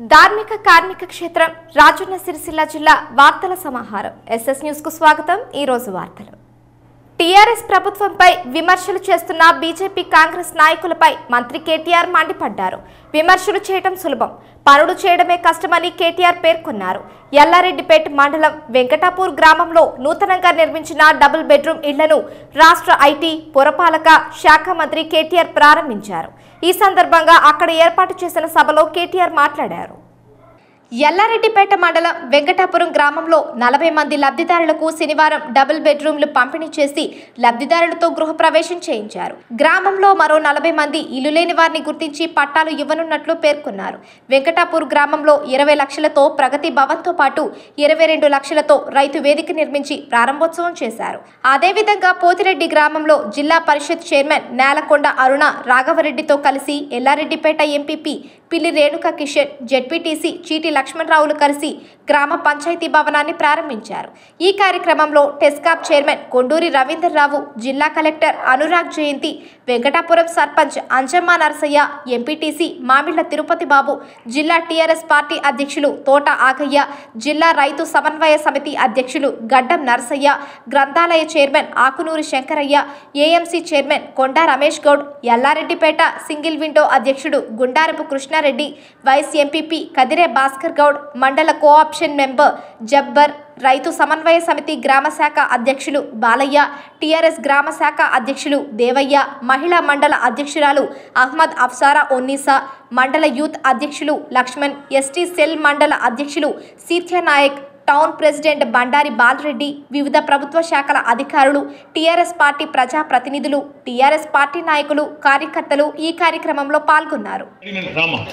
ధార్మిక కార్మిక క్షేత్రం రాజన్న సిరిసిల్ల జిల్లా వార్తల సమాహారం ఎస్ఎస్ న్యూస్ కు స్వాగతం ఈ రోజు వార్తలు టీఆర్ఎస్ ప్రభుత్వంపై విమర్శలు చేస్తున్న బీజేపీ కాంగ్రెస్ నాయకులపై మంత్రి కేటీఆర్ మండిపడ్డారు విమర్శలు చేయడం సులభం పనులు చేయడమే కష్టమని కేటీఆర్ పేర్కొన్నారు ఎల్లారెడ్డిపేట మండలం వెంకటాపూర్ గ్రామంలో నూతనంగా నిర్మించిన డబుల్ బెడ్రూమ్ ఇళ్లను రాష్ట్ర ఐటీ పురపాలక శాఖ మంత్రి కేటీఆర్ ప్రారంభించారు ఈ సందర్భంగా అక్కడ ఏర్పాటు చేసిన సభలో కేటీఆర్ మాట్లాడారు ఎల్లారెడ్డిపేట మండలం వెంకటాపురం గ్రామంలో నలభై మంది లబ్ధిదారులకు శనివారం డబుల్ బెడ్రూమ్లు పంపిణీ చేసి లబ్ధిదారులతో గృహప్రవేశం చేయించారు గ్రామంలో మరో నలభై మంది ఇల్లు లేని వారిని గుర్తించి పట్టాలు ఇవ్వనున్నట్లు పేర్కొన్నారు వెంకటాపూర్ గ్రామంలో ఇరవై లక్షలతో ప్రగతి భవన్తో పాటు ఇరవై రెండు లక్షలతో రైతు వేదిక నిర్మించి ప్రారంభోత్సవం చేశారు అదేవిధంగా పోతిరెడ్డి గ్రామంలో జిల్లా పరిషత్ చైర్మన్ నేలకొండ అరుణ రాఘవరెడ్డితో కలిసి ఎల్లారెడ్డిపేట ఎంపీపీ పిల్లి రేణుక కిషన్ జెడ్పీటీసీ చీటి లక్ష్మణరావులు కలిసి గ్రామ పంచాయతీ భవనాన్ని ప్రారంభించారు ఈ కార్యక్రమంలో టెస్కాప్ చైర్మన్ కొండూరి రవీందర్ రావు జిల్లా కలెక్టర్ అనురాగ్ జయంతి వెంకటాపురం సర్పంచ్ అంజమ్మ నరసయ్య ఎంపీటీసీ మామిళ్ల తిరుపతి బాబు జిల్లా టీఆర్ఎస్ పార్టీ అధ్యక్షులు తోట ఆగయ్య జిల్లా రైతు సమన్వయ సమితి అధ్యక్షులు గడ్డం నరసయ్య గ్రంథాలయ chairman Akunuri Shankaraiah AMC chairman Konda Ramesh Goud Yellareddypet single window అధ్యక్షుడు Gundarapu Krishnareddy vice MPP Kadire Bhaskar Goud mandal co-option member జబ్బర్ రైతు సమన్వయ సమితి గ్రామ శాఖ అధ్యక్షులు బాలయ్య టీఆర్ఎస్ గ్రామ శాఖ అధ్యక్షులు దేవయ్య మహిళా మండల అధ్యక్షురాలు అహ్మద్ అఫ్సారా ఒన్నీసా మండల యూత్ అధ్యక్షులు లక్ష్మణ్ ఎస్టీ సెల్ మండల అధ్యక్షులు సీత్య నాయక్ టౌన్ ప్రెసిడెంట్ బండారి బాలరెడ్డి వివిధ ప్రభుత్వ శాఖల అధికారులు టీఆర్ఎస్ పార్టీ ప్రజా ప్రతినిధులు టీఆర్ఎస్ పార్టీ నాయకులు కార్యకర్తలు ఈ కార్యక్రమంలో పాల్గొన్నారు నేను రామ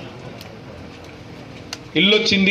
ఇల్లు వచ్చింది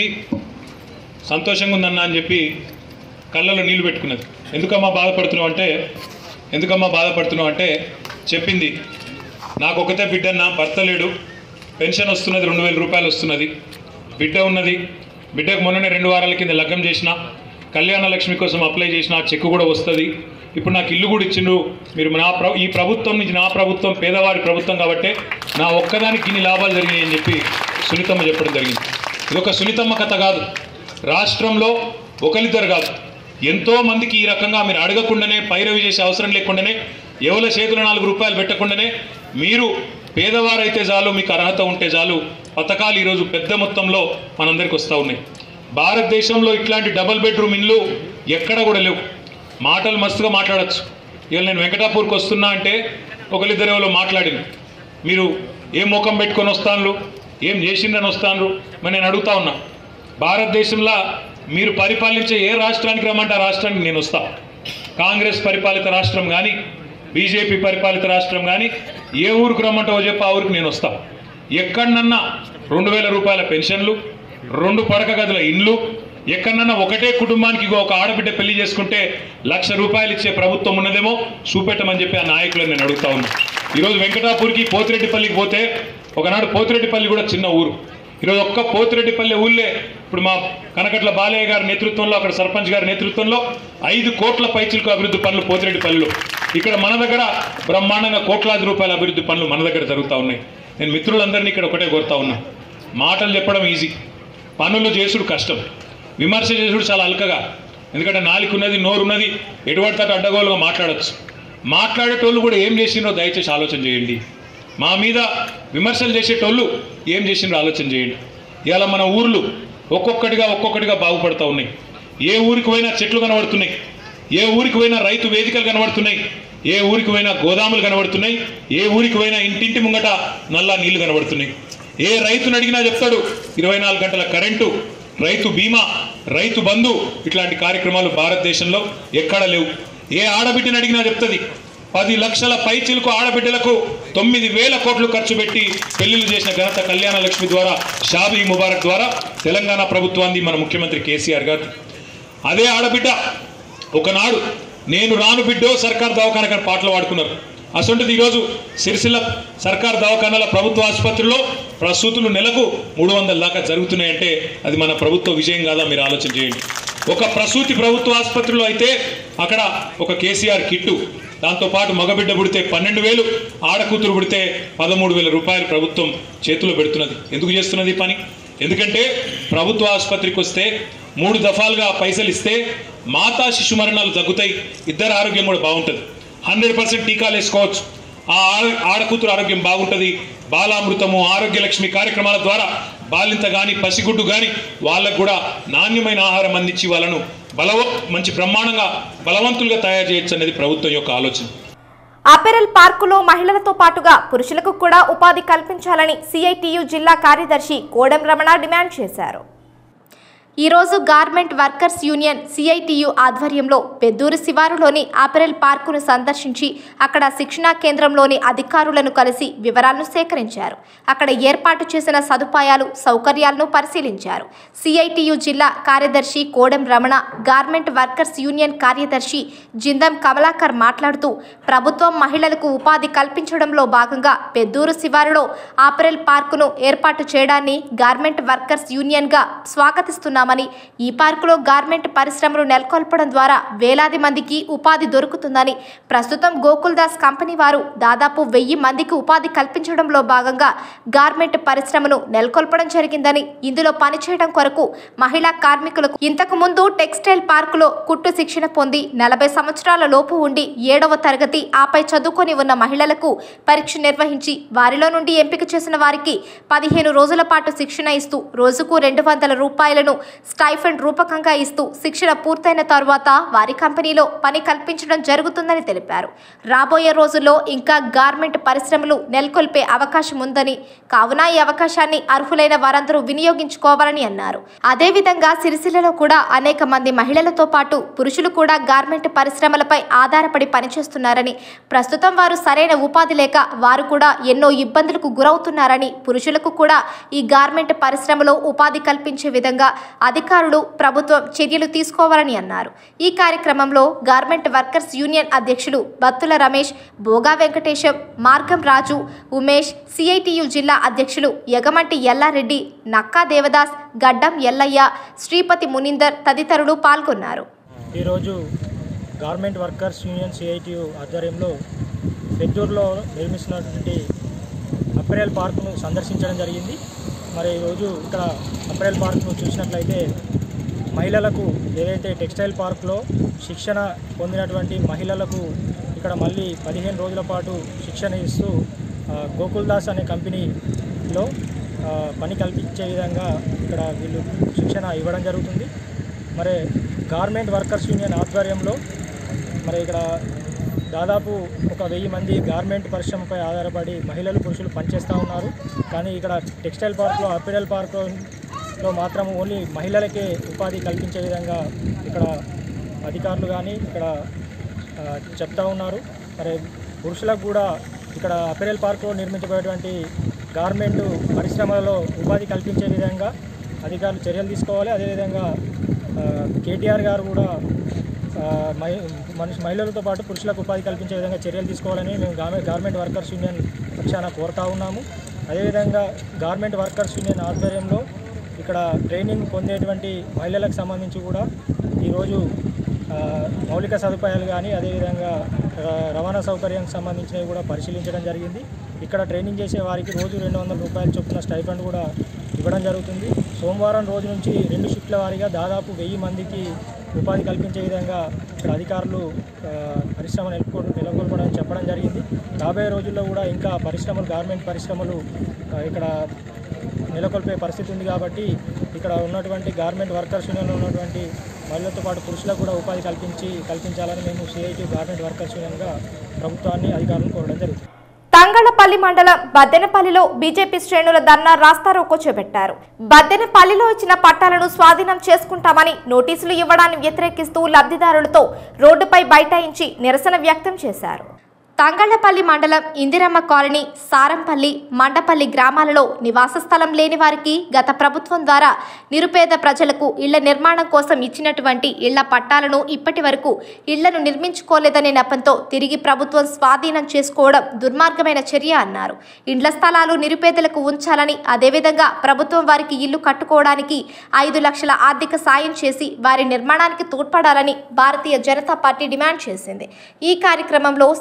సంతోషంగా ఉందన్న అని చెప్పి కళ్ళలో నీళ్లు పెట్టుకున్నది ఎందుకమ్మా బాధపడుతున్నావు అంటే ఎందుకమ్మా బాధపడుతున్నావు అంటే చెప్పింది నాకు ఒకతే బిడ్డన్న భర్త లేడు పెన్షన్ వస్తున్నది రెండు వేల రూపాయలు వస్తున్నది బిడ్డ ఉన్నది బిడ్డకు మొన్ననే రెండు వారాల కింద లగ్గం చేసిన కళ్యాణ లక్ష్మి కోసం అప్లై చేసిన ఆ చెక్కు కూడా వస్తుంది ఇప్పుడు నాకు ఇల్లు కూడా ఇచ్చిండ్రు మీరు నా ప్ర ఈ ప్రభుత్వం నుంచి నా ప్రభుత్వం పేదవాడి ప్రభుత్వం కాబట్టి నా ఒక్కదానికి ఇన్ని లాభాలు జరిగినాయి అని చెప్పి సునీతమ్మ చెప్పడం జరిగింది ఇది ఒక సునీతమ్మ కథ కాదు రాష్ట్రంలో ఒకరిద్దరు కాదు ఎంతో మందికి ఈ రకంగా మీరు అడగకుండానే పైరవి చేసే అవసరం లేకుండానే ఎవల చేతులు నాలుగు రూపాయలు పెట్టకుండానే మీరు పేదవారైతే చాలు మీకు అర్హత ఉంటే చాలు పథకాలు ఈరోజు పెద్ద మొత్తంలో మనందరికి వస్తూ ఉన్నాయి భారతదేశంలో ఇట్లాంటి డబుల్ బెడ్రూమ్ ఇల్లు ఎక్కడ కూడా లేవు మాటలు మస్తుగా మాట్లాడచ్చు ఇవాళ నేను వెంకటాపూర్కి వస్తున్నా అంటే ఒకరిద్దరు ఎవరో మాట్లాడింది మీరు ఏం ముఖం పెట్టుకొని వస్తాను ఏం చేసిండ్రని వస్తాను మరి నేను అడుగుతా ఉన్నా భారతదేశంలో మీరు పరిపాలించే ఏ రాష్ట్రానికి రమ్మంటే ఆ రాష్ట్రానికి నేను వస్తా కాంగ్రెస్ పరిపాలిత రాష్ట్రం కానీ బీజేపీ పరిపాలిత రాష్ట్రం కానీ ఏ ఊరికి రమ్మంటావో చెప్పి ఆ ఊరికి నేను వస్తా ఎక్కడనన్నా రెండు వేల రూపాయల పెన్షన్లు రెండు పడక గదుల ఇండ్లు ఎక్కడన్నా ఒకటే కుటుంబానికి ఇగో ఒక ఆడబిడ్డ పెళ్లి చేసుకుంటే లక్ష రూపాయలు ఇచ్చే ప్రభుత్వం ఉన్నదేమో చూపెట్టమని చెప్పి ఆ నాయకులను నేను అడుగుతా ఉన్నా ఈరోజు వెంకటాపూర్కి పోతిరెడ్డిపల్లికి పోతే ఒకనాడు పోతిరెడ్డిపల్లి కూడా చిన్న ఊరు ఈరోజు ఒక్క పోతిరెడ్డిపల్లి ఊళ్ళే ఇప్పుడు మా కనకట్ల బాలయ్య గారి నేతృత్వంలో అక్కడ సర్పంచ్ గారి నేతృత్వంలో ఐదు కోట్ల పైచిలకు అభివృద్ధి పనులు పోతిరెడ్డిపల్లిలో ఇక్కడ మన దగ్గర బ్రహ్మాండంగా కోట్లాది రూపాయల అభివృద్ధి పనులు మన దగ్గర జరుగుతూ ఉన్నాయి నేను మిత్రులందరినీ ఇక్కడ ఒకటే కోరుతా ఉన్నా మాటలు చెప్పడం ఈజీ పనులు చేసుడు కష్టం విమర్శ చేసుడు చాలా అల్కగా ఎందుకంటే నాలుగున్నది నోరున్నది ఎటువంటి తట్టు అడ్డగోలుగా మాట్లాడచ్చు మాట్లాడేటోళ్ళు కూడా ఏం చేసిండ్రో దయచేసి ఆలోచన చేయండి మా మీద విమర్శలు చేసేటోళ్ళు ఏం చేసిండ్రో ఆలోచన చేయండి ఇవాళ మన ఊర్లు ఒక్కొక్కటిగా ఒక్కొక్కటిగా బాగుపడుతూ ఉన్నాయి ఏ ఊరికి పోయినా చెట్లు కనబడుతున్నాయి ఏ ఊరికి పోయినా రైతు వేదికలు కనబడుతున్నాయి ఏ ఊరికి పోయినా గోదాములు కనబడుతున్నాయి ఏ ఊరికి పోయినా ఇంటింటి ముంగట నల్ల నీళ్లు కనబడుతున్నాయి ఏ రైతుని అడిగినా చెప్తాడు ఇరవై నాలుగు గంటల కరెంటు రైతు బీమా రైతు బంధు ఇట్లాంటి కార్యక్రమాలు భారతదేశంలో ఎక్కడ లేవు ఏ ఆడబిడ్డని అడిగినా చెప్తుంది పది లక్షల పైచిలకు ఆడబిడ్డలకు తొమ్మిది వేల కోట్లు ఖర్చు పెట్టి పెళ్లిళ్ళు చేసిన ఘనత కళ్యాణ లక్ష్మి ద్వారా షాబీ ముబారక్ ద్వారా తెలంగాణ ప్రభుత్వాన్ని మన ముఖ్యమంత్రి కేసీఆర్ గారు అదే ఆడబిడ్డ ఒకనాడు నేను రాను బిడ్డో సర్కార్ దవాఖాన కానీ పాటలు పాడుకున్నారు అసొంటిది ఈరోజు సిరిసిల్ల సర్కార్ దవాఖానాల ప్రభుత్వ ఆసుపత్రిలో ప్రసూతులు నెలకు మూడు వందల దాకా జరుగుతున్నాయంటే అది మన ప్రభుత్వ విజయం కాదా మీరు ఆలోచన చేయండి ఒక ప్రసూతి ప్రభుత్వ ఆసుపత్రిలో అయితే అక్కడ ఒక కేసీఆర్ కిట్టు దాంతోపాటు మగబిడ్డ పుడితే పన్నెండు వేలు ఆడకూతురు పుడితే పదమూడు వేల రూపాయలు ప్రభుత్వం చేతిలో పెడుతున్నది ఎందుకు చేస్తున్నది ఈ పని ఎందుకంటే ప్రభుత్వ ఆసుపత్రికి వస్తే మూడు దఫాలుగా పైసలు ఇస్తే మాతా శిశు మరణాలు తగ్గుతాయి ఇద్దరు ఆరోగ్యం కూడా బాగుంటుంది హండ్రెడ్ పర్సెంట్ టీకాలు వేసుకోవచ్చు ఆ ఆడ ఆడకూతురు ఆరోగ్యం బాగుంటుంది బాలామృతము ఆరోగ్య లక్ష్మి కార్యక్రమాల ద్వారా బాలింత కానీ పసిగుడ్డు కానీ వాళ్ళకు కూడా నాణ్యమైన ఆహారం అందించి వాళ్ళను బలవ మంచి బ్రహ్మాండంగా బలవంతులుగా తయారు చేయొచ్చు అనేది ప్రభుత్వం యొక్క ఆలోచన అపెరల్ పార్కులో మహిళలతో పాటుగా పురుషులకు కూడా ఉపాధి కల్పించాలని సిఐటియు జిల్లా కార్యదర్శి కోడెం రమణ డిమాండ్ చేశారు ఈ రోజు గార్మెంట్ వర్కర్స్ యూనియన్ సిఐటియు ఆధ్వర్యంలో పెద్దూరు శివారులోని ఆపరెల్ పార్కును సందర్శించి అక్కడ శిక్షణా కేంద్రంలోని అధికారులను కలిసి వివరాలను సేకరించారు అక్కడ ఏర్పాటు చేసిన సదుపాయాలు సౌకర్యాలను పరిశీలించారు సిఐటియు జిల్లా కార్యదర్శి Kodem Ramana garment workers union కార్యదర్శి జిందం కమలాకర్ మాట్లాడుతూ ప్రభుత్వం మహిళలకు ఉపాధి కల్పించడంలో భాగంగా పెద్దూరు శివారులో ఆపరెల్ పార్కును ఏర్పాటు చేయడాన్ని గార్మెంట్ వర్కర్స్ యూనియన్గా స్వాగతిస్తున్నామని ఈ పార్కులో గార్మెంట్ పరిశ్రమలు నెలకొల్పడం ద్వారా వేలాది మందికి ఉపాధి దొరుకుతుందని ప్రస్తుతం గోకుల్ దాస్ కంపెనీ వారు దాదాపు వెయ్యి మందికి ఉపాధి కల్పించడంలో భాగంగా గార్మెంట్ పరిశ్రమను నెలకొల్పడం జరిగిందని ఇందులో పనిచేయడం కొరకు మహిళా కార్మికులకు ఇంతకు ముందు టెక్స్టైల్ పార్కులో కుట్టు శిక్షణ పొంది నలభై సంవత్సరాల లోపు ఉండి ఏడవ తరగతి ఆపై చదువుకొని ఉన్న మహిళలకు పరీక్ష నిర్వహించి వారిలో నుండి ఎంపిక చేసిన వారికి పదిహేను రోజుల పాటు శిక్షణ ఇస్తూ రోజుకు రెండు వందల రూపాయలను స్టైఫండ్ రూపకంగా ఇస్తూ శిక్షణ పూర్తయిన తరువాత వారి కంపెనీలో పని కల్పించడం జరుగుతుందని తెలిపారు రాబోయే రోజుల్లో ఇంకా గార్మెంట్ పరిశ్రమలు నెలకొల్పే అవకాశం ఉందని కావున ఈ అవకాశాన్ని అర్హులైన వారందరూ వినియోగించుకోవాలని అన్నారు అదేవిధంగా సిరిసిల్లలో కూడా అనేక మంది మహిళలతో పాటు పురుషులు కూడా గార్మెంట్ పరిశ్రమలపై ఆధారపడి పనిచేస్తున్నారని ప్రస్తుతం వారు సరైన ఉపాధి లేక వారు కూడా ఎన్నో ఇబ్బందులకు గురవుతున్నారని పురుషులకు కూడా ఈ గార్మెంట్ పరిశ్రమలో ఉపాధి కల్పించే విధంగా అధికారులు ప్రభుత్వం చర్యలు తీసుకోవాలని అన్నారు ఈ కార్యక్రమంలో గార్మెంట్ వర్కర్స్ యూనియన్ అధ్యక్షులు బత్తుల రమేష్ బోగా వెంకటేశం మార్గం రాజు ఉమేష్ సిఐటియు జిల్లా అధ్యక్షులు యగమంటి ఎల్లారెడ్డి నక్కా దేవదాస్ గడ్డం ఎల్లయ్య శ్రీపతి మునీందర్ తదితరులు పాల్గొన్నారు ఈరోజు గార్మెంట్ వర్కర్స్ యూనియన్ సిఐటియు ఆధ్వర్యంలో పెద్దూరులో నిర్మిస్తున్నటువంటి అప్రేల్ పార్కును సందర్శించడం జరిగింది మరి ఈరోజు ఇక్కడ అప్రేల్ పార్క్ను చూసినట్లయితే మహిళలకు ఏదైతే టెక్స్టైల్ పార్క్లో శిక్షణ పొందినటువంటి మహిళలకు ఇక్కడ మళ్ళీ పదిహేను రోజుల పాటు శిక్షణ ఇస్తూ ఆ, గోకుల్ దాస్ అనే కంపెనీలో ఆ, పని కల్పించే విధంగా ఇక్కడ వీళ్ళు శిక్షణ ఇవ్వడం జరుగుతుంది మరి గార్మెంట్ వర్కర్స్ యూనియన్ ఆధ్వర్యంలో మరి ఇక్కడ దాదాపు ఒక వెయ్యి మంది గార్మెంట్ పరిశ్రమపై ఆధారపడి మహిళలు పురుషులు పనిచేస్తూ ఉన్నారు కానీ ఇక్కడ టెక్స్టైల్ పార్క్లో అపిరల్ పార్క్లో మాత్రం ఓన్లీ మహిళలకే ఉపాధి కల్పించే విధంగా ఇక్కడ అధికారులు కానీ ఇక్కడ ఆ, చెప్తా ఉన్నారు మరి పురుషులకు కూడా ఇక్కడ అపెరల్ పార్క్లో నిర్మించబడేటువంటి గార్మెంట్ పరిశ్రమలలో ఉపాధి కల్పించే విధంగా అధికారులు చర్యలు తీసుకోవాలి అదేవిధంగా ఆ, కేటీఆర్ గారు కూడా ఆ, మహి మనిషి మహిళలతో పాటు పురుషులకు ఉపాధి కల్పించే విధంగా చర్యలు తీసుకోవాలని మేము గార్మెంట్ గార్మెంట్ వర్కర్స్ యూనియన్ పక్షాన కోరుతా ఉన్నాము అదేవిధంగా గార్మెంట్ వర్కర్స్ యూనియన్ ఆధ్వర్యంలో ఇక్కడ ట్రైనింగ్ పొందేటువంటి మహిళలకు సంబంధించి కూడా ఈరోజు ఆ, మౌలిక సదుపాయాలు కానీ అదేవిధంగా ఆ, రవాణా సౌకర్యానికి సంబంధించినవి కూడా పరిశీలించడం జరిగింది ఇక్కడ ట్రైనింగ్ చేసే వారికి రోజు రెండు వందల రూపాయల చొప్పున స్టైఫండ్ కూడా ఇవ్వడం జరుగుతుంది సోమవారం రోజు నుంచి రెండు షిఫ్ట్ల వారీగా దాదాపు వెయ్యి మందికి ఉపాధి కల్పించే విధంగా ఇక్కడ అధికారులు ఆ, పరిశ్రమ నెలకొ నెలకొల్పడం చెప్పడం జరిగింది రాబోయే రోజుల్లో కూడా ఇంకా పరిశ్రమలు గార్మెంట్ పరిశ్రమలు ఆ, ఇక్కడ నెలకొల్పే పరిస్థితి ఉంది కాబట్టి ఇక్కడ ఉన్నటువంటి గార్మెంట్ వర్కర్స్ యూనియన్లో ఉన్నటువంటి మహిళలతో పాటు పురుషులకు కూడా ఉపాధి కల్పించి కల్పించాలని మేము సిఐటి గార్మెంట్ వర్కర్స్ యూనియన్గా ప్రభుత్వాన్ని అధికారులను కోరడం జరుగుతుంది తంగళపల్లి మండలం బద్దెనపల్లిలో బీజేపీ శ్రేణుల ధర్నా రాస్తారోకో చేపట్టారు బద్దెనపల్లిలో ఇచ్చిన పట్టాలను స్వాధీనం చేసుకుంటామని నోటీసులు ఇవ్వడాన్ని వ్యతిరేకిస్తూ లబ్ధిదారులతో రోడ్డుపై బైఠాయించి నిరసన వ్యక్తం చేశారు తంగళ్లపల్లి మండలం ఇందిరమ్మ కాలనీ సారంపల్లి మండపల్లి గ్రామాలలో నివాస స్థలం లేని వారికి గత ప్రభుత్వం ద్వారా నిరుపేద ప్రజలకు ఇళ్ల నిర్మాణం కోసం ఇచ్చినటువంటి ఇళ్ల పట్టాలను ఇప్పటి వరకు ఇళ్లను నిర్మించుకోలేదనే నెపంతో తిరిగి ప్రభుత్వం స్వాధీనం చేసుకోవడం దుర్మార్గమైన చర్య అన్నారు ఇండ్ల స్థలాలు నిరుపేదలకు ఉంచాలని అదేవిధంగా ప్రభుత్వం వారికి ఇల్లు కట్టుకోవడానికి ఐదు లక్షల ఆర్థిక సాయం చేసి వారి నిర్మాణానికి తోడ్పడాలని భారతీయ జనతా పార్టీ డిమాండ్ చేసింది ఈ కార్యక్రమంలో సిరిసిల్ల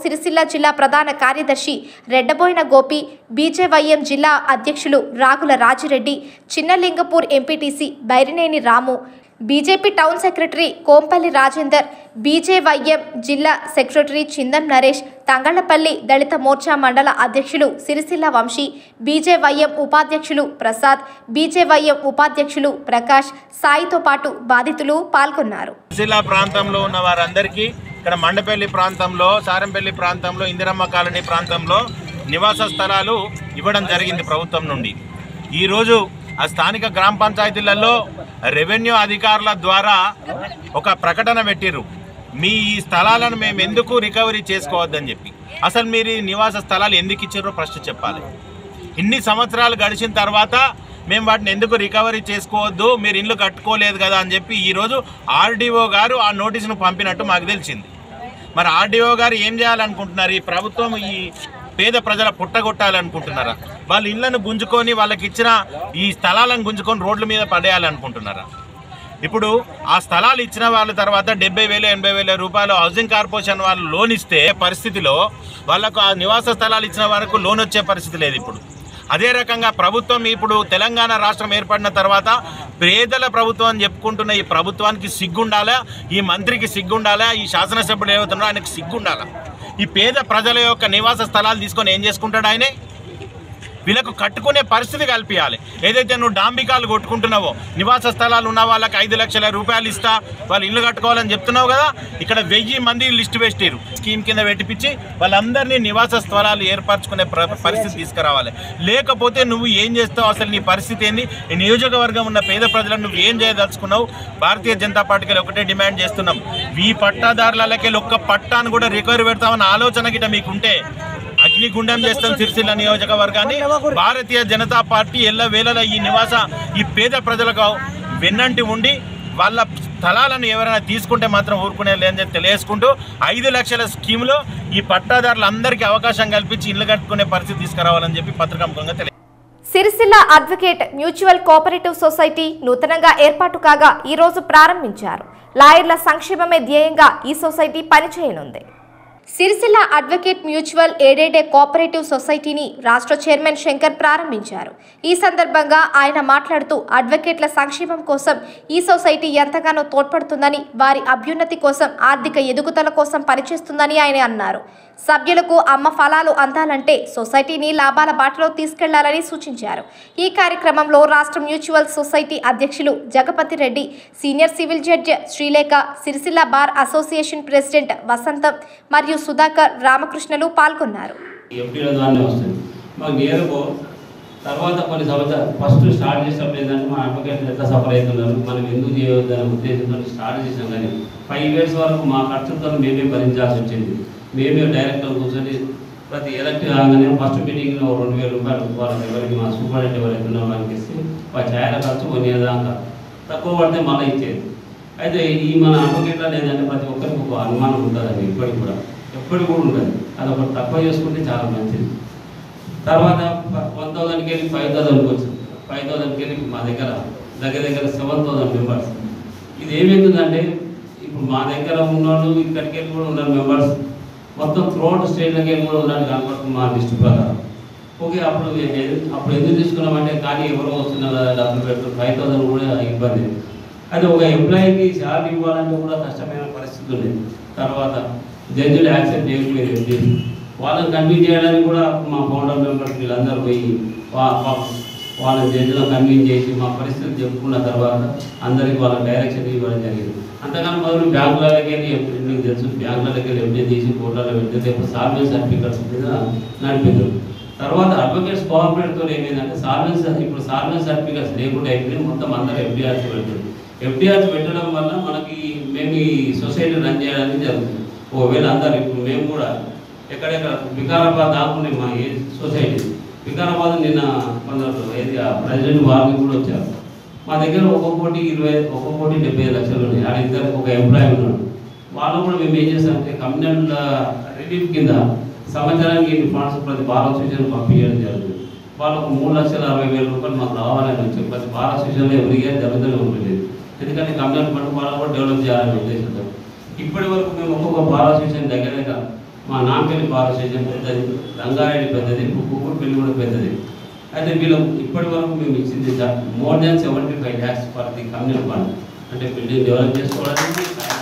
జిల్లా ప్రధాన కార్యదర్శి రెడ్డబోయిన గోపి బీజేవైఎం జిల్లా అధ్యక్షులు Ragula Rajireddy Chinnalingapur MPTC Bairineni Ramu BJP town secretary Kompalli Rajender BJYM జిల్లా సెక్రటరీ చిందం నరేష్ తంగళ్లపల్లి దళిత మోర్చా మండల అధ్యక్షులు సిరిసిల్ల వంశీ బీజేవైఎం ఉపాధ్యక్షులు ప్రసాద్ బీజేవైఎం ఉపాధ్యక్షులు ప్రకాష్ సాయితో పాటు బాధితులు పాల్గొన్నారు సిరిసిల్ల ప్రాంతంలో ఉన్న వారందరికీ ఇక్కడ మండపల్లి ప్రాంతంలో సారంపల్లి ప్రాంతంలో ఇందిరమ్మ కాలనీ ప్రాంతంలో నివాస స్థలాలు ఇవ్వడం జరిగింది ప్రభుత్వం నుండి ఈరోజు ఆ స్థానిక గ్రామ పంచాయతీలలో రెవెన్యూ అధికారుల ద్వారా ఒక ప్రకటన పెట్టిర్రు మీ ఈ స్థలాలను మేము ఎందుకు రికవరీ చేసుకోవద్దని చెప్పి అసలు మీరు ఈ నివాస స్థలాలు ఎందుకు ఇచ్చారో ఫస్ట్ చెప్పాలి ఇన్ని సంవత్సరాలు గడిచిన తర్వాత మేము వాటిని ఎందుకు రికవరీ చేసుకోవద్దు మీరు ఇల్లు కట్టుకోలేదు కదా అని చెప్పి ఈరోజు ఆర్డీఓ గారు ఆ నోటీసును పంపినట్టు మాకు తెలిసింది మరి ఆర్డీఓ గారు ఏం చేయాలనుకుంటున్నారు ఈ ప్రభుత్వం ఈ పేద ప్రజల పుట్టగొట్టాలనుకుంటున్నారా వాళ్ళ ఇళ్లను గుంజుకొని వాళ్ళకి ఇచ్చిన ఈ స్థలాలను గుంజుకొని రోడ్ల మీద పడేయాలనుకుంటున్నారా ఇప్పుడు ఆ స్థలాలు ఇచ్చిన వాళ్ళ తర్వాత డెబ్బై వేలు ఎనభై వేల రూపాయలు హౌసింగ్ కార్పొరేషన్ వాళ్ళు లోన్ ఇస్తే పరిస్థితిలో వాళ్ళకు ఆ నివాస స్థలాలు ఇచ్చిన వరకు లోన్ వచ్చే పరిస్థితి లేదు ఇప్పుడు అదే రకంగా ప్రభుత్వం ఇప్పుడు తెలంగాణ రాష్ట్రం ఏర్పడిన తర్వాత పేదల ప్రభుత్వం అని చెప్పుకుంటున్న ఈ ప్రభుత్వానికి సిగ్గుండాలా ఈ మంత్రికి సిగ్గుండాలా ఈ శాసనసభ్యుడు ఏమవుతున్నారో ఆయనకు సిగ్గుండాలా ఈ పేద ప్రజల యొక్క నివాస స్థలాలు తీసుకొని ఏం చేసుకుంటాడు ఆయనే వీళ్ళకు కట్టుకునే పరిస్థితి కల్పించాలి ఏదైతే నువ్వు డాంబికాలు కొట్టుకుంటున్నావో నివాస స్థలాలు ఉన్న వాళ్ళకి ఐదు లక్షల రూపాయలు ఇస్తా వాళ్ళు ఇల్లు కట్టుకోవాలని చెప్తున్నావు కదా ఇక్కడ వెయ్యి మంది లిస్టు వేసిరు స్కీమ్ కింద పెట్టిపించి వాళ్ళందరినీ నివాస స్థలాలు ఏర్పరచుకునే ప్ర- పరిస్థితి తీసుకురావాలి లేకపోతే నువ్వు ఏం చేస్తావు అసలు నీ పరిస్థితి ఏంది ఈ నియోజకవర్గం ఉన్న పేద ప్రజలను నువ్వు ఏం చేయదలుచుకున్నావు భారతీయ జనతా పార్టీకి ఒకటే డిమాండ్ చేస్తున్నాం ఈ పట్టాదారులకి ఒక్క పట్టాను కూడా రికవరీ పెడతామన్న ఆలోచన గిట మీకుంటే అగ్నిగుండం చేస్తాం సిరిసిల్ల నియోజకవర్గాన్ని భారతీయ జనతా పార్టీ ఎల్ల వేళల ఈ నివాస ఈ పేద ప్రజలకు వెన్నంటి ఉండి వాళ్ళ స్థలాలను ఎవరైనా తీసుకుంటే మాత్రం ఊరుకునే లేదని చెప్పి తెలియజేసుకుంటూ ఐదు లక్షల స్కీమ్లో ఈ పట్టాదారులందరికీ అవకాశం కల్పించి ఇల్లు కట్టుకునే పరిస్థితి తీసుకురావాలని చెప్పి పత్రికాముఖంగా తెలియ Sircilla advocate mutual co-operative society నూతనంగా ఏర్పాటు కాగా ఈ రోజు ప్రారంభించారు లాయర్ల సంక్షేమమే ధ్యేయంగా ఈ సొసైటీ పనిచేయనుంది Sircilla advocate mutual aided co-operative సొసైటీని రాష్ట్ర చైర్మన్ శంకర్ ప్రారంభించారు ఈ సందర్భంగా ఆయన మాట్లాడుతూ అడ్వకేట్ల సంక్షేమం కోసం ఈ సొసైటీ ఎంతగానో తోడ్పడుతుందని వారి అభ్యున్నతి కోసం ఆర్థిక ఎదుగుదల కోసం పనిచేస్తుందని ఆయన అన్నారు సభ్యులకు అమ్మ ఫలాలు అందాలంటే సొసైటీని లాభాల బాటలో తీసుకెళ్లాలని సూచించారు ఈ కార్యక్రమంలో రాష్ట్ర మ్యూచువల్ సొసైటీ అధ్యక్షులు Jagapathi Reddy senior civil judge Srilekha Sircilla bar association president Vasantham మరియు సుధాకర్ రామకృష్ణలు పాల్గొన్నారు ఎంపీల ద్వారానే వస్తుంది మాకు నేరుగా తర్వాత కొన్ని సంవత్సరాలు ఫస్ట్ స్టార్ట్ చేసినప్పుడు ఏంటంటే మా అడ్వకేట్లు ఎట్లా సఫర్ అవుతున్నారు మనం ఎందుకు చేయవద్దు అనే ఉద్దేశంతో స్టార్ట్ చేసాం కానీ ఫైవ్ ఇయర్స్ వరకు మా ఖర్చులతో మేమే భరించాల్సి వచ్చింది మేమే డైరెక్టర్ కూర్చొని ప్రతి ఎలక్ట్ కాగానే ఫస్ట్ మీటింగ్లో రెండు వేల రూపాయలు వాళ్ళకి ఎవరికి మా సూపరింటెండెంట్ ఎవరైతే ఉన్నారో వాళ్ళకి ఇస్తే వాళ్ళ ఛాయల ఖర్చు కొనేదాకా తక్కువ పడితే మళ్ళీ ఇచ్చేది అయితే ఈ మన అడ్వకేట్లో ఏంటంటే ప్రతి ఒక్కరికి ఒక అనుమానం ఉంటుంది అది ఇప్పటికి కూడా ఎప్పటికి కూడా ఉంటుంది అది ఒకటి తక్కువ చేసుకుంటే చాలా మంచిది తర్వాత వన్ థౌసండ్కి వెళ్ళి ఫైవ్ థౌసండ్కి వచ్చింది ఫైవ్ థౌసండ్కి వెళ్ళి మా దగ్గర దగ్గర దగ్గర సెవెన్ థౌసండ్ మెంబర్స్ ఇది ఏమైందంటే ఇప్పుడు మా దగ్గర ఉన్నోళ్ళు ఇక్కడికి వెళ్ళి కూడా ఉన్నారు మెంబర్స్ మొత్తం త్రోట్ స్టేట్లకి వెళ్ళి కూడా ఉన్నారు కనపడుతుంది మా లిస్ట్ ప్రకారం ఓకే అప్పుడు ఏ- అప్పుడు ఎందుకు తీసుకున్నామంటే కానీ ఎవరో వస్తున్నారు కదా డబ్బులు పెట్టు ఫైవ్ థౌసండ్ కూడా ఇబ్బంది అది ఒక ఎంప్లాయీకి శాలరీ ఇవ్వాలంటే కూడా కష్టమైన పరిస్థితి ఉండేది తర్వాత జడ్జిలు యాక్సెప్ట్ చేయకపోయేది వాళ్ళని కన్విన్స్ చేయడానికి కూడా మా ఫౌండర్ మెంబర్స్ వీళ్ళందరూ పోయి వా- వా- వాళ్ళని జడ్జిలో కన్విన్స్ చేసి మా పరిస్థితి చెప్పుకున్న తర్వాత అందరికి వాళ్ళ డైరెక్షన్ ఇవ్వడం జరిగింది అంతకన్నా మొదలు బ్యాంకులకి వెళ్ళి ఎప్పుడు మీకు తెలుసు బ్యాంకులకి వెళ్ళి ఎప్పుడు తీసి కోర్టులలో పెడితే రేపు సాల్వెన్స్ సర్టిఫికెట్స్ మీద నడిపించారు తర్వాత అడ్వకేట్స్ కోఆపరేట్తో ఏమైందంటే సాల్వెన్స్ ఇప్పుడు సాల్వెన్స్ సర్టిఫికెట్స్ లేకుండా అయిపోయింది మొత్తం అందరూ ఎఫ్డిఆర్స్ పెట్టారు ఎఫ్డిఆర్స్ పెట్టడం వల్ల మనకి మేము ఈ సొసైటీ రన్ చేయడానికి జరుగుతుంది ఒకవేళ అందరు ఇప్పుడు మేము కూడా ఎక్కడెక్కడ వికారాబాద్ దాకునే మా ఏ సొసైటీ వికారాబాద్ నిన్న కొందరు ఏది ఆ ప్రెసిడెంట్ వారికి కూడా వచ్చారు మా దగ్గర ఒక కోటి ఇరవై ఒక కోటి డెబ్బై ఐదు లక్షలు ఉన్నాయి ఆడ ఇద్దరు ఒక ఎంప్లాయీ ఉన్నాడు వాళ్ళు కూడా మేము ఏం చేస్తామంటే కమ్యూనల్ రిలీఫ్ కింద సంవత్సరానికి ఇన్ని ఫండ్స్ ప్రతి బార్ అసోసియేషన్ పంపించడం జరుగుతుంది వాళ్ళకు మూడు లక్షల అరవై వేల రూపాయలు మాకు రావాలని వచ్చి ప్రతి బార్ అసోసియేషన్లో ఎవరి ఇయర్ జరుగుతూనే ఉంటుంది ఎందుకంటే కమ్యూనల్ ఫండ్ వాళ్ళు కూడా డెవలప్ చేయాలనే ఉద్దేశంతో ఇప్పటి వరకు మేము ఒక్కొక్క బార్ అసోసియేషన్ దగ్గర దగ్గర మా నాంపల్లి పవర్ స్టేషన్ పెద్దది రంగారెడ్డి పెద్దది కుక్కూరుపల్లి కూడా పెద్దది అయితే వీళ్ళు ఇప్పటి వరకు మేము ఇచ్చింది more than seventy five lakhs for the community fund అంటే బిల్డింగ్ డెవలప్ చేసుకోవడానికి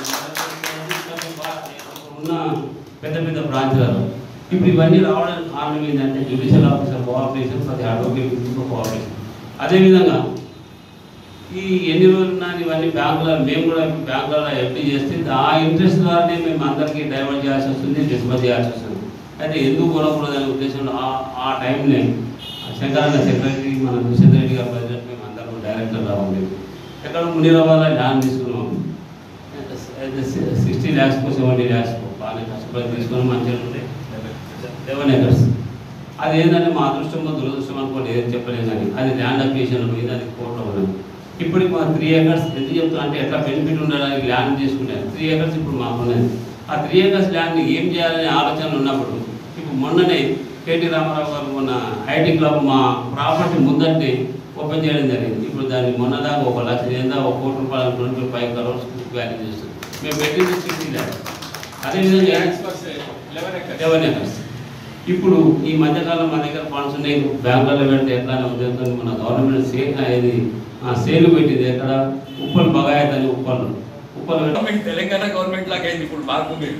ఉన్న పెద్ద పెద్ద బ్రాంచ్లలో ఇప్పుడు ఇవన్నీ రావడానికి కారణం ఏంటంటే judicial officer co-operation for the advocate co-operation అదేవిధంగా ఈ ఎన్ని రోజులు నా ఇవన్నీ బ్యాంకులో మేము కూడా బ్యాంకులలో ఎఫ్డీ చేస్తే ఆ ఇంట్రెస్ట్ ద్వారానే మేము అందరికీ డైవర్ట్ చేయాల్సి వస్తుంది డిస్బర్ చేయాల్సి వస్తుంది అయితే ఎందుకు కొనకూడదనే ఉద్దేశంలో ఆ ఆ టైంనే శంకరన్న సెక్రటరీ మన దుష్యంత్ రెడ్డి గారు ప్రెసిడెంట్ మేము అందరం డైరెక్టర్ రావాలి ఎక్కడ మునీరాబాద్లో ల్యాండ్ తీసుకున్నాం సిక్స్టీ ల్యాక్స్ సెవెంటీ ల్యాక్స్ బాగానే కష్టపడి తీసుకొని మంచిగా ఉంటే లెవెన్ ఎకర్స్ అది ఏంటంటే మా అదృష్టమో దురదృష్టం అనుకోండి ఏది చెప్పలేము కానీ అది ల్యాండ్ అప్లికేషన్ పోయింది అది కోర్టులో ఉన్నది ఇప్పుడు మా త్రీ ఎకర్స్ ఎందుకు చెప్తున్నా అంటే ఎట్లా బెనిఫిట్ ఉండడానికి ల్యాండ్ తీసుకుంటే త్రీ ఎకర్స్ ఇప్పుడు మాకు ఉన్నది ఆ త్రీ ఎకర్స్ ల్యాండ్ ఏం చేయాలనే ఆలోచన ఉన్నప్పుడు ఇప్పుడు మొన్ననే కేటీ రామారావు గారు మొన్న ఐటీ క్లబ్ మా ప్రాపర్టీ ముందంటే ఓపెన్ చేయడం జరిగింది ఇప్పుడు దాన్ని మొన్న దాకా ఒక లక్ష ఏందా ఒక కోటి రూపాయలు అనుకుంటే ఫైవ్ కరోడ్స్ వాల్యూ చేస్తుంది మేము పెట్టింది సిక్స్టీ ల్యాక్స్ అదేవిధంగా లెవెన్ ఎకర్స్ ఇప్పుడు ఈ మధ్యకాలం మా దగ్గర ఫండ్స్ ఉన్నాయి బ్యాంకులలో పెడితే ఎట్లా అనే ఉద్దేశంతో మన గవర్నమెంట్ సే ఇది సేల్ పెట్టింది ఎక్కడ ఉప్పల్ బగాయత్ అని ఉప్పల్ ఉప్పల్ పెట్టి గవర్నమెంట్ తెలంగాణ గవర్నమెంట్ లాగా అయింది ఇప్పుడు మార్పు మీరు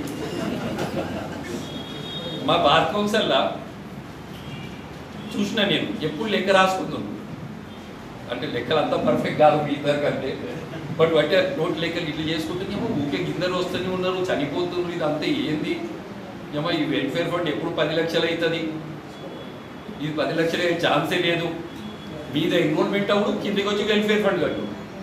మా భారత కౌన్సిల్లో చూసిన నేను ఎప్పుడు లెక్క రాసుకుందాం అంటే లెక్కలు అంతా పర్ఫెక్ట్ కాదు మీ ఇద్దరు కంటే బట్ అంటే నోట్ లెక్కలు ఇట్లా చేసుకుంటే ఏమో ఊకే గిందరు వస్తూనే ఉన్నారు చనిపోతున్నారు ఇది అంతా ఏంది ఏమో ఈ వెల్ఫేర్ ఫండ్ ఎప్పుడు పది లక్షలు అవుతుంది ఇది పది లక్షలు అయ్యే ఛాన్సే లేదు మీద ఎన్రోల్మెంట్ అవ్వడు కిందకి వచ్చి వెల్ఫేర్ ఫండ్ కట్టు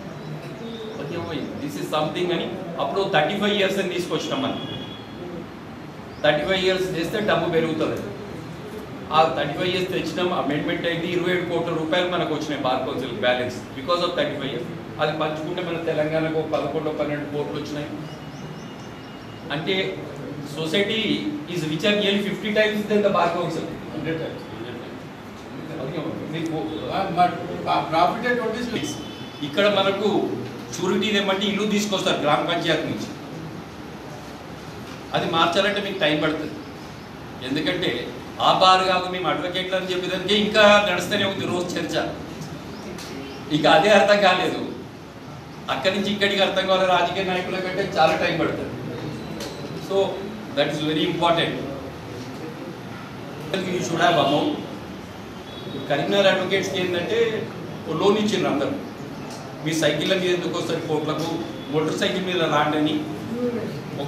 దిస్ ఇస్ సంథింగ్ అని అప్పుడు థర్టీ ఫైవ్ ఇయర్స్ అని తీసుకొచ్చినాం మనం థర్టీ ఫైవ్ ఇయర్స్ చేస్తే డబ్బు పెరుగుతుంది ఆ థర్టీ ఫైవ్ ఇయర్స్ తెచ్చినాం అమెండ్మెంట్ అయింది ఇరవై ఏడు కోట్ల రూపాయలు మనకు వచ్చినాయి bar council balance because of thirty five years అది పంచుకుంటే మన తెలంగాణకు ఒక పదకొండు పన్నెండు కోట్లు వచ్చినాయి అంటే society is richer nearly fifty times than the bar council hundred times profit twenty ఇక్కడ మనకు షూరిటీ ఏమంటే ఇల్లు తీసుకొస్తారు గ్రామ పంచాయతీ నుంచి అది మార్చాలంటే మీకు టైం పడుతుంది ఎందుకంటే ఆ బార్ కాదు మేము అడ్వకేట్లు అని చెప్పేదానికి ఇంకా నడుస్తూనే ఉంది రోజు చర్చ ఇక అదే అర్థం కాలేదు అక్కడి నుంచి ఇక్కడికి అర్థం కావాలి రాజకీయ నాయకుల కంటే చాలా టైం పడుతుంది so that is very important you should have amount Karimnagar అడ్వకేట్స్కి ఏంటంటే లోన్ ఇచ్చిండ్రు అందరూ మీ సైకిళ్ళ మీద ఎందుకు వస్తారు కోట్లకు మోటార్ సైకిల్ మీద రాండని ఒక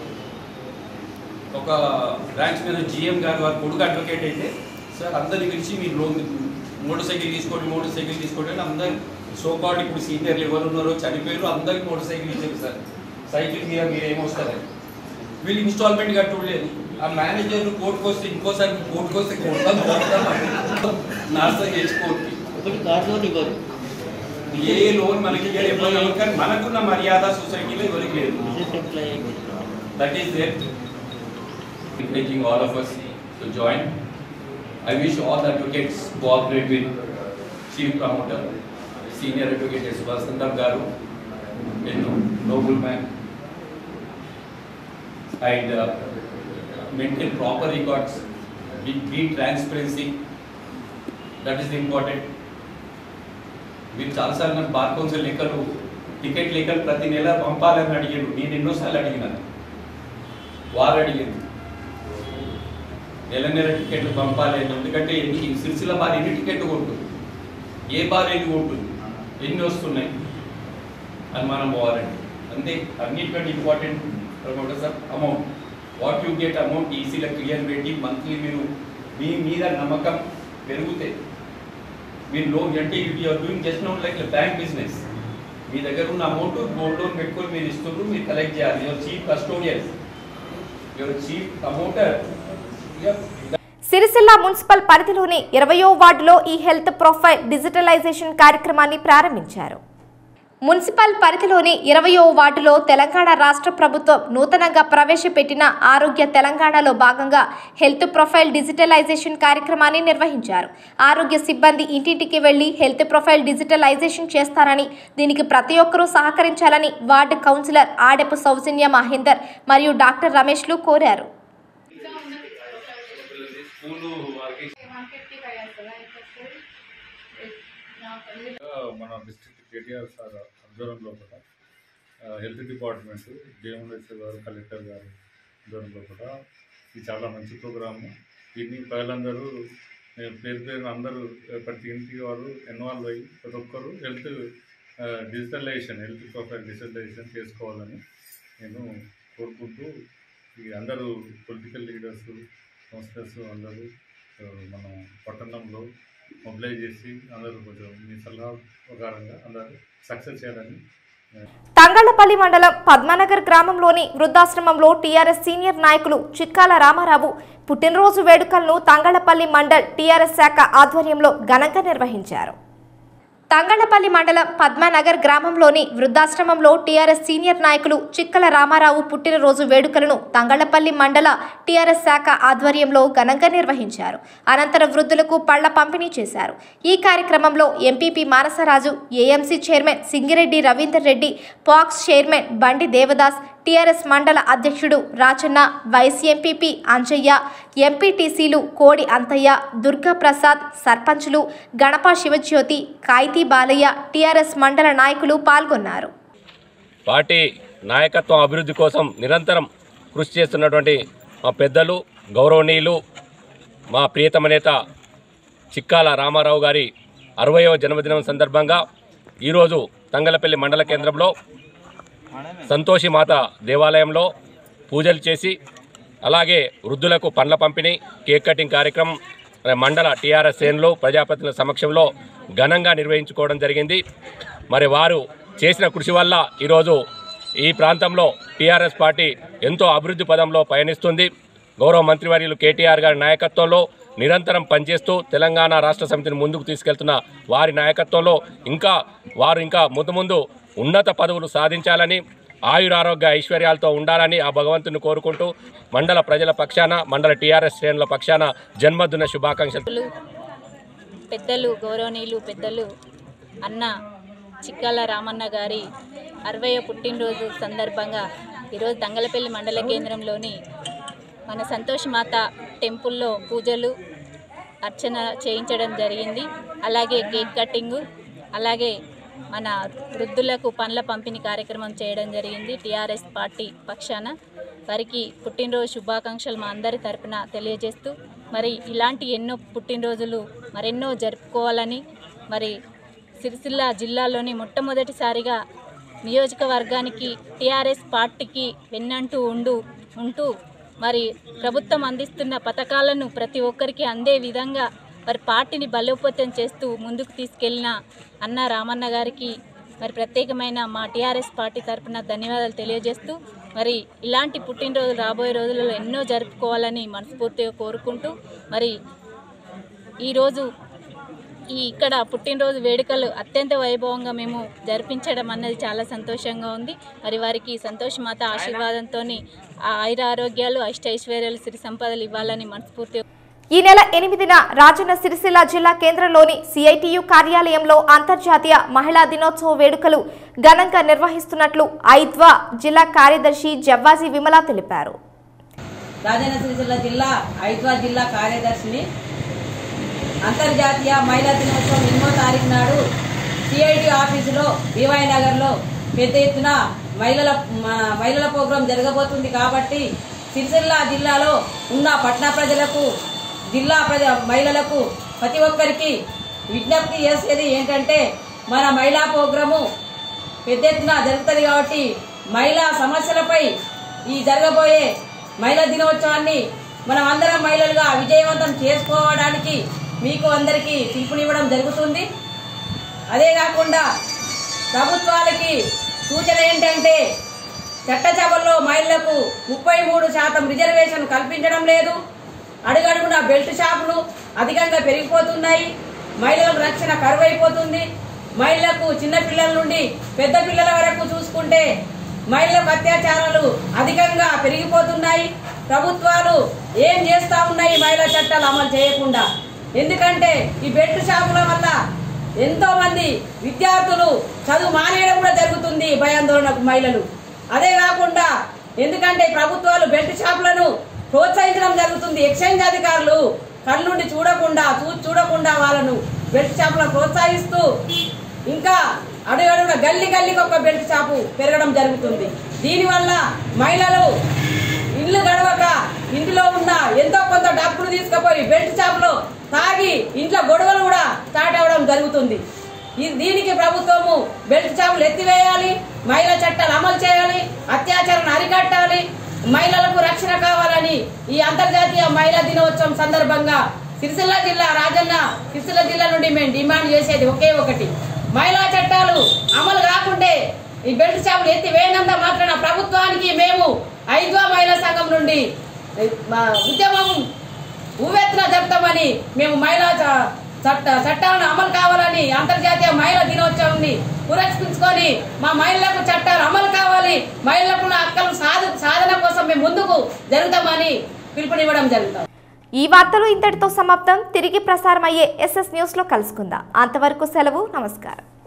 ఒక బ్రాంచ్ మీద జిఎం గారు వారి కొడుకు అడ్వకేట్ అయితే సార్ అందరిని పిలిచి మీరు లోన్ మోటార్ సైకిల్ తీసుకోండి మోటార్ సైకిల్ తీసుకోండి అని అందరు సోకాడ్ ఇప్పుడు సీనియర్లు ఎవరు ఉన్నారో చనిపోయారు అందరికి మోటార్ సైకిల్ ఇచ్చారు సార్ సైకిల్ మీద మీరు ఏమొస్తారని వీళ్ళు ఇన్స్టాల్మెంట్ కట్టలేదు ఆ మేనేజర్ కోర్టుకు వస్తే ఇంకోసారి కోర్టుకు వస్తే కొడతాం కొడతాం నర్సరీ చేసి కోర్టుకి ఒకటి కార్ లోన్ ఇవ్వరు ఏ లోన్ మనకి ఇవ్వరు, ఎవరు ఇవ్వరు, కానీ మనకున్న మర్యాద సొసైటీలో ఎవరికి లేదు business employee That is it. Encouraging all of us to join. I wish all the advocates cooperate with chief promoter, senior advocate S. Vasantam Garu, you know, noble man. And uh, maintain proper records, be, be transparency. That is the important. మీరు చాలాసార్లు నాకు bar council లెక్కలు ticket లెక్కలు ప్రతి నెల పంపాలని అడిగారు నేను ఎన్నోసార్లు అడిగినాను వారు అడిగింది నెల నెల టికెట్లు పంపాలి అని ఎందుకంటే ఎన్ని సిరిసిల్ల బార్ ఎన్ని టికెట్లు కొంటుంది ఏ బార్ ఎన్ని కొంటుంది ఎన్ని వస్తున్నాయి అని మనం పోవాలండి అంతే అన్నిటికంటే important promoter sir amount what you get amount ఈజీగా క్లియర్ పెట్టి మంత్లీ మీరు మీ మీద నమ్మకం పెరిగితే మీరు లోన్ అంటే you're doing just not like bank business మీ దగ్గర ఉన్న అమౌంట్ గోల్డ్ లోన్ పెట్టుకొని మీరు ఇస్తున్నారు మీరు కలెక్ట్ చేయాలి your chief custodian your chief promoter Sircilla municipal పరిధిలోని ఇరవయో వార్డులో ఈ హెల్త్ ప్రొఫైల్ డిజిటలైజేషన్ కార్యక్రమాన్ని ప్రారంభించారు మున్సిపల్ పరిధిలోని ఇరవయో వార్డులో తెలంగాణ రాష్ట్ర ప్రభుత్వం నూతనంగా ప్రవేశపెట్టిన ఆరోగ్య తెలంగాణలో భాగంగా హెల్త్ ప్రొఫైల్ డిజిటలైజేషన్ కార్యక్రమాన్ని నిర్వహించారు ఆరోగ్య సిబ్బంది ఇంటింటికి వెళ్లి హెల్త్ ప్రొఫైల్ డిజిటలైజేషన్ చేస్తారని దీనికి ప్రతి ఒక్కరూ సహకరించాలని వార్డు కౌన్సిలర్ ఆడెపు సౌజన్య మహేందర్ మరియు డాక్టర్ రమేష్లు కోరారు ఇంతకుముందు వారికి మన డిస్ట్రిక్ట్ కేటీఆర్ సార్ ఆధ్వర్యంలో కూడా ఆ, హెల్త్ డిపార్ట్మెంట్ జయముండేశ్వర్ గారు కలెక్టర్ గారు ఆధ్వర్యంలో కూడా ఇది చాలా మంచి ప్రోగ్రాము దీన్ని ప్రజలందరూ ఏ, పేరు పేరు అందరూ ఏ, ప్రతి ఇంటికి వారు ఇన్వాల్వ్ అయ్యి ప్రతి ఒక్కరు health digitalisation health profile digitalisation చేసుకోవాలని నేను కోరుకుంటూ ఈ అందరూ పొలిటికల్ లీడర్స్ కౌన్సిలర్స్ అందరూ ఆ, మన పట్టణంలో మొబిలైజ్ చేసి అందరూ కొంచెం మీ సలహా ప్రకారంగా అందరూ సక్సెస్ చేయాలని తంగళ్లపల్లి మండలం పద్మనగర్ గ్రామంలోని వృద్ధాశ్రమంలో టీఆర్ఎస్ సీనియర్ నాయకులు చిక్కాల రామారావు పుట్టినరోజు వేడుకలను తంగళ్లపల్లి మండల్ టీఆర్ఎస్ శాఖ ఆధ్వర్యంలో ఘనంగా నిర్వహించారు తంగళ్లపల్లి మండలం పద్మానగర్ గ్రామంలోని వృద్ధాశ్రమంలో టీఆర్ఎస్ సీనియర్ నాయకులు చిక్కల రామారావు పుట్టినరోజు వేడుకలను తంగళ్లపల్లి మండల టీఆర్ఎస్ శాఖ ఆధ్వర్యంలో ఘనంగా నిర్వహించారు అనంతరం వృద్ధులకు పళ్ల పంపిణీ చేశారు ఈ కార్యక్రమంలో MPP Manasaraju AMC chairman Singireddy Ravinder Reddy PACS chairman Bandi Devadas TRS మండల అధ్యక్షుడు రాచన్న వైస్ ఎంపీపీ అంజయ్య ఎంపీటీసీలు కోడి అంతయ్య దుర్గాప్రసాద్ సర్పంచులు గణప శివజ్యోతి కాయితీ బాలయ్య టీఆర్ఎస్ మండల నాయకులు పాల్గొన్నారు పార్టీ నాయకత్వం అభివృద్ధి కోసం నిరంతరం కృషి చేస్తున్నటువంటి మా పెద్దలు గౌరవనీయులు మా ప్రియతమ నేత చిక్కాల రామారావు గారి అరవయవ జన్మదినం సందర్భంగా ఈరోజు తంగలపల్లి మండల కేంద్రంలో సంతోషి మాత దేవాలయంలో పూజలు చేసి అలాగే వృద్ధులకు పండ్ల పంపిణీ కేక్ కటింగ్ కార్యక్రమం మరి మండల టీఆర్ఎస్ శ్రేణులు ప్రజాప్రతినిధుల సమక్షంలో ఘనంగా నిర్వహించుకోవడం జరిగింది మరి వారు చేసిన కృషి వల్ల ఈరోజు ఈ ప్రాంతంలో టీఆర్ఎస్ పార్టీ ఎంతో అభివృద్ధి పదంలో పయనిస్తుంది గౌరవ మంత్రివర్యులు కేటీఆర్ గారి నాయకత్వంలో నిరంతరం పనిచేస్తూ తెలంగాణ రాష్ట్ర సమితిని ముందుకు తీసుకెళ్తున్న వారి నాయకత్వంలో ఇంకా వారు ఇంకా ముందు ముందు ఉన్నత పదవులు సాధించాలని ఆయురారోగ్య ఐశ్వర్యాలతో ఉండాలని ఆ భగవంతుని కోరుకుంటూ మండల ప్రజల పక్షాన మండల టీఆర్ఎస్ శ్రేణుల పక్షాన జన్మదిన శుభాకాంక్షలు పెద్దలు గౌరవనీయులు పెద్దలు అన్న చిక్కాల రామన్న గారి అరవై పుట్టినరోజు సందర్భంగా ఈరోజు తంగలపల్లి మండల కేంద్రంలోని మన సంతోష్ మాత టెంపుల్లో పూజలు అర్చన చేయించడం జరిగింది అలాగే కేక్ కటింగు అలాగే మన వృద్ధులకు పండ్ల పంపిణీ కార్యక్రమం చేయడం జరిగింది టీఆర్ఎస్ పార్టీ పక్షాన వారికి పుట్టినరోజు శుభాకాంక్షలు మా అందరి తరపున తెలియజేస్తూ మరి ఇలాంటి ఎన్నో పుట్టినరోజులు మరెన్నో జరుపుకోవాలని మరి సిరిసిల్ల జిల్లాలోని మొట్టమొదటిసారిగా నియోజకవర్గానికి టీఆర్ఎస్ పార్టీకి వెన్నంటూ ఉండు ఉంటూ మరి ప్రభుత్వం అందిస్తున్న పథకాలను ప్రతి ఒక్కరికి అందే విధంగా మరి పార్టీని బలోపేతం చేస్తూ ముందుకు తీసుకెళ్లిన అన్న రామన్న గారికి మరి ప్రత్యేకమైన మా టీఆర్ఎస్ పార్టీ తరపున ధన్యవాదాలు తెలియజేస్తూ మరి ఇలాంటి పుట్టినరోజులు రాబోయే రోజులలో ఎన్నో జరుపుకోవాలని మనస్ఫూర్తిగా కోరుకుంటూ మరి ఈరోజు ఈ ఇక్కడ పుట్టినరోజు వేడుకలు అత్యంత వైభవంగా మేము జరిపించడం అన్నది చాలా సంతోషంగా ఉంది మరి వారికి సంతోష్ మాత ఆశీర్వాదంతో ఆయుర ఆరోగ్యాలు అష్టైశ్వర్యాలు సిరి సంపదలు ఇవ్వాలని మనస్ఫూర్తిగా ఈ నెల ఎనిమిదిన రాజన్న సిరిసిల్ల జిల్లా కేంద్రంలోని సిఐటియు కార్యాలయంలో అంతర్జాతీయ మహిళా దినోత్సవ వేడుకలు ఘనంగా నిర్వహిస్తున్నట్లు ఐద్వా జిల్లా కార్యదర్శి జవ్వాజీ విమల తెలిపారు రాజన్న సిరిసిల్ల జిల్లా ఐద్వా జిల్లా కార్యదర్శిని అంతర్జాతీయ మహిళా దినోత్సవం ఎనిమిదో తారీఖు నాడు సిఐటి ఆఫీసులో బీవై నగర్లో పెద్ద ఎత్తున మహిళల మన మహిళల ప్రోగ్రాం జరగబోతుంది కాబట్టి సిరిసిల్ల జిల్లాలో ఉన్న పట్టణ ప్రజలకు జిల్లా ప్రజ మహిళలకు ప్రతి ఒక్కరికి విజ్ఞప్తి చేసేది ఏంటంటే మన మహిళా ప్రోగ్రాము పెద్ద ఎత్తున జరుగుతుంది కాబట్టి మహిళా సమస్యలపై ఈ జరగబోయే మహిళా దినోత్సవాన్ని మనం అందరం మహిళలుగా విజయవంతం చేసుకోవడానికి మీకు అందరికీ పిలుపునివ్వడం జరుగుతుంది అదే కాకుండా ప్రభుత్వాలకి సూచన ఏంటంటే చట్టసభల్లో మహిళలకు ముప్పై మూడు శాతం రిజర్వేషన్ కల్పించడం లేదు అడుగడుగున బెల్ట్ షాపులు అధికంగా పెరిగిపోతున్నాయి మహిళల రక్షణ కరువైపోతుంది మహిళలకు చిన్న పిల్లల నుండి పెద్ద పిల్లల వరకు చూసుకుంటే మహిళలకు అత్యాచారాలు అధికంగా పెరిగిపోతున్నాయి ప్రభుత్వాలు ఏం చేస్తా ఉన్నాయి మహిళా చట్టాలు అమలు చేయకుండా ఎందుకంటే ఈ బెల్ట్ షాపుల వల్ల ఎంతో మంది విద్యార్థులు చదువు మానేయడం కూడా జరుగుతుంది భయాందోళనకు మహిళలు అదే కాకుండా ఎందుకంటే ప్రభుత్వాలు బెల్ట్ షాపులను ప్రోత్సహించడం జరుగుతుంది ఎక్స్చేంజ్ అధికారులు కళ్ళుండి చూడకుండా చూ చూడకుండా వాళ్ళను బెల్ట్ షాపులను ప్రోత్సహిస్తూ ఇంకా అడుగడుగున గల్లి గల్లికి ఒక బెల్ట్ షాపు పెరగడం జరుగుతుంది దీనివల్ల మహిళలు ఇల్లు గడవక ఇంటిలో ఉన్న ఎంతో కొంత డబ్బులు తీసుకుపోయి బెల్ట్ షాపులో తాగి ఇంట్లో గొడవలు కూడా స్టార్ట్ అవ్వడం జరుగుతుంది ఈ- దీనికి ప్రభుత్వము బెల్ట్ షాపులు ఎత్తివేయాలి మహిళా చట్టాలు అమలు చేయాలి అత్యాచారాన్ని అరికట్టాలి మహిళలకు రక్షణ కావాలని ఈ అంతర్జాతీయ మహిళా దినోత్సవం సందర్భంగా సిరిసిల్ల జిల్లా రాజన్న సిరిసిల్ల జిల్లా నుండి మేము డిమాండ్ చేసేది ఒకే ఒకటి మహిళా చట్టాలు అమలు కాకుంటే ఈ బెల్ట్ షాపులు ఎత్తి వేయనంత మాత్రాన ప్రభుత్వానికి మేము ఐద్వా మహిళా సంఘం నుండి ఏ, మా ఉద్యమం ఊవెత్తున చెప్తామని మేము మహిళా చ- చట్ట చట్టాలను అమలు కావాలని అంతర్జాతీయ మహిళా దినోత్సవాన్ని పురస్కరించుకొని మా మహిళలకు చట్టాలు అమలు కావాలి మహిళలకు ఉన్న హక్కులు సాధ సాధన కోసం మేము ముందుకు జరుగుతామని పిలుపునివ్వడం జరుగుతాం ఈ వార్తలు ఇంతటితో సమాప్తం తిరిగి ప్రసారం అయ్యే ఎస్ఎస్ న్యూస్లో కలుసుకుందాం అంతవరకు సెలవు నమస్కారం